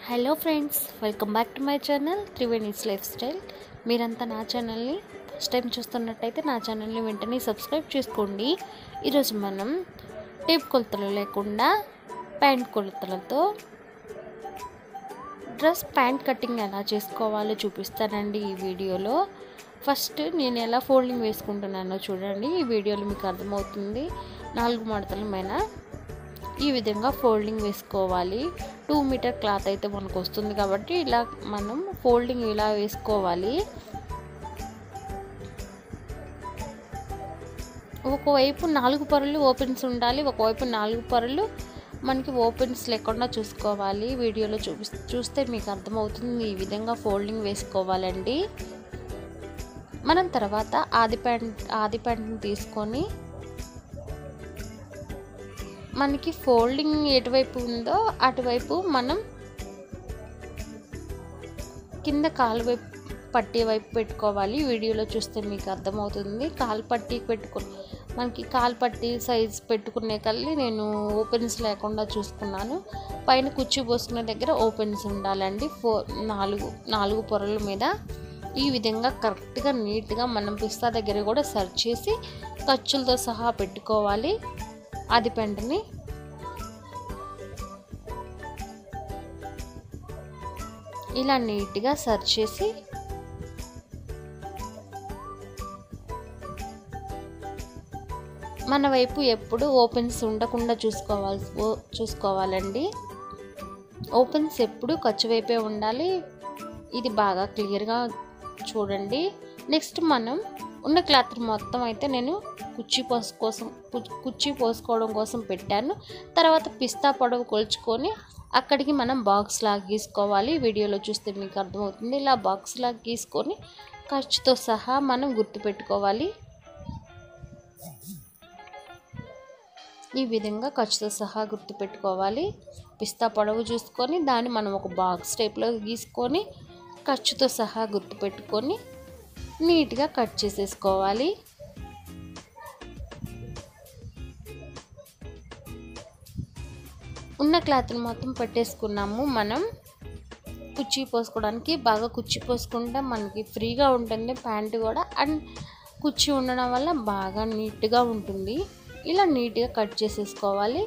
hello friends welcome back to my channel Triveni's lifestyle మీరంతా నా ఛానల్ని ఫస్ట్ టైం చూస్తున్నట్టయితే నా ఛానల్ని వెంటనే సబ్స్క్రైబ్ చేసుకోండి ఈరోజు మనం టేప్ కొలతలు లేకుండా ప్యాంట్ కొలతలతో డ్రెస్ ప్యాంట్ కటింగ్ ఎలా చేసుకోవాలో చూపిస్తానండి ఈ వీడియోలో ఫస్ట్ నేను ఎలా ఫోల్డింగ్ వేసుకుంటున్నానో చూడండి ఈ వీడియోలో మీకు అర్థమవుతుంది నాలుగు మడతల పైన ఈ విధంగా ఫోల్డింగ్ వేసుకోవాలి టూ మీటర్ క్లాత్ అయితే మనకు వస్తుంది కాబట్టి ఇలా మనం ఫోల్డింగ్ ఇలా వేసుకోవాలి ఒకవైపు నాలుగు పొరలు ఓపెన్స్ ఉండాలి ఒకవైపు నాలుగు పొరలు మనకి ఓపెన్స్ లేకుండా చూసుకోవాలి వీడియోలో చూపి చూస్తే మీకు అర్థమవుతుంది ఈ విధంగా ఫోల్డింగ్ వేసుకోవాలండి మనం తర్వాత ఆది ప్యాంట్ ఆది ప్యాంట్ని తీసుకొని మనకి ఫోల్డింగ్ ఎటువైపు ఉందో అటువైపు మనం కింద కాలు వైపు పట్టీ వైపు పెట్టుకోవాలి వీడియోలో చూస్తే మీకు అర్థమవుతుంది కాలు పట్టీ పెట్టుకో మనకి కాలు పట్టీ సైజ్ పెట్టుకునే కల్లి నేను ఓపెన్స్ లేకుండా చూసుకున్నాను పైన కుర్చీ పోసుకునే దగ్గర ఓపెన్స్ ఉండాలండి ఫో నాలుగు నాలుగు పొరల మీద ఈ విధంగా కరెక్ట్గా నీట్గా మనం పిస్తా దగ్గర కూడా సర్చ్ చేసి ఖర్చులతో సహా పెట్టుకోవాలి అది పెంటని ఇలా నీట్గా సర్చ్ చేసి మన వైపు ఎప్పుడు ఓపెన్స్ ఉండకుండా చూసుకోవాలి చూసుకోవాలండి ఓపెన్స్ ఎప్పుడు ఖర్చు వైపే ఉండాలి ఇది బాగా క్లియర్గా చూడండి నెక్స్ట్ మనం ఉన్న క్లాత్ మొత్తం అయితే నేను కుర్చీ పోసు కోసం కుర్చీ పోసుకోవడం కోసం పెట్టాను తర్వాత పిస్తా పొడవు కొలుచుకొని అక్కడికి మనం బాక్స్ లాగా గీసుకోవాలి వీడియోలో చూస్తే మీకు అర్థమవుతుంది ఇలా బాక్స్ లాగా గీసుకొని ఖర్చుతో సహా మనం గుర్తుపెట్టుకోవాలి ఈ విధంగా ఖర్చుతో సహా గుర్తుపెట్టుకోవాలి పిస్తా పొడవు చూసుకొని దాన్ని మనం ఒక బాక్స్ టైప్లో గీసుకొని ఖర్చుతో సహా గుర్తుపెట్టుకొని నీట్గా కట్ చేసేసుకోవాలి ఉన్న క్లాత్ని మొత్తం పెట్టేసుకున్నాము మనం కుర్చీ పోసుకోవడానికి బాగా కుర్చీ పోసుకుంటే మనకి ఫ్రీగా ఉంటుంది ప్యాంట్ కూడా అండ్ కుర్చీ ఉండడం వల్ల బాగా నీట్గా ఉంటుంది ఇలా నీట్గా కట్ చేసేసుకోవాలి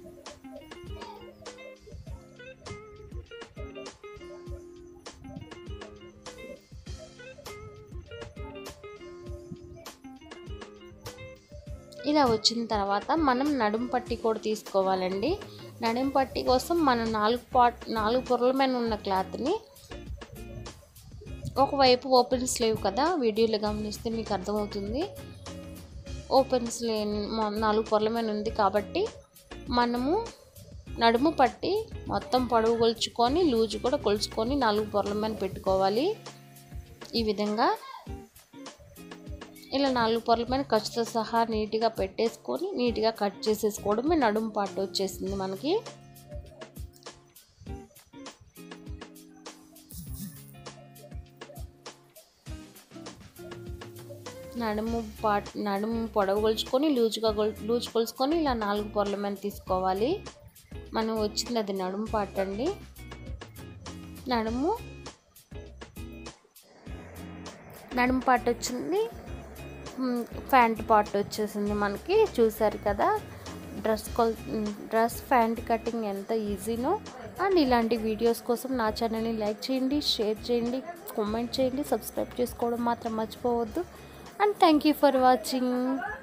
ఇలా వచ్చిన తర్వాత మనం నడుము పట్టి కూడా తీసుకోవాలండి నడుము పట్టి కోసం మనం నాలుగు పాట్ నాలుగు పొరల మీద ఉన్న క్లాత్ని ఒకవైపు ఓపెన్స్ లేవు కదా వీడియోలో గమనిస్తే మీకు అర్థమవుతుంది ఓపెన్స్ లేని నాలుగు పొరల మీద ఉంది కాబట్టి మనము నడుము పట్టి మొత్తం పొడవు కొలుచుకొని లూజు కూడా కొలుచుకొని నాలుగు పొరల మీద పెట్టుకోవాలి ఈ విధంగా ఇలా నాలుగు పొరల పైన ఖర్చుతో సహా నీట్గా పెట్టేసుకొని నీట్గా కట్ చేసేసుకోవడమే నడుము పాటు వచ్చేసింది మనకి నడుము పాట్ నడుము పొడవు కొలుచుకొని లూజుగా లూజ్ కొలుచుకొని ఇలా నాలుగు పొరల మీద తీసుకోవాలి మనం వచ్చింది అది నడుము పాట అండి నడుము నడుము పాట వచ్చింది ప్యాంట్ పార్ట్ వచ్చేసింది మనకి చూసారు కదా డ్రెస్ కొల్ డ్రెస్ ప్యాంట్ కటింగ్ ఎంత ఈజీనో అండ్ ఇలాంటి వీడియోస్ కోసం నా ఛానల్ని లైక్ చేయండి షేర్ చేయండి కామెంట్ చేయండి సబ్స్క్రైబ్ చేసుకోవడం మాత్రం మర్చిపోవద్దు and thank you for watching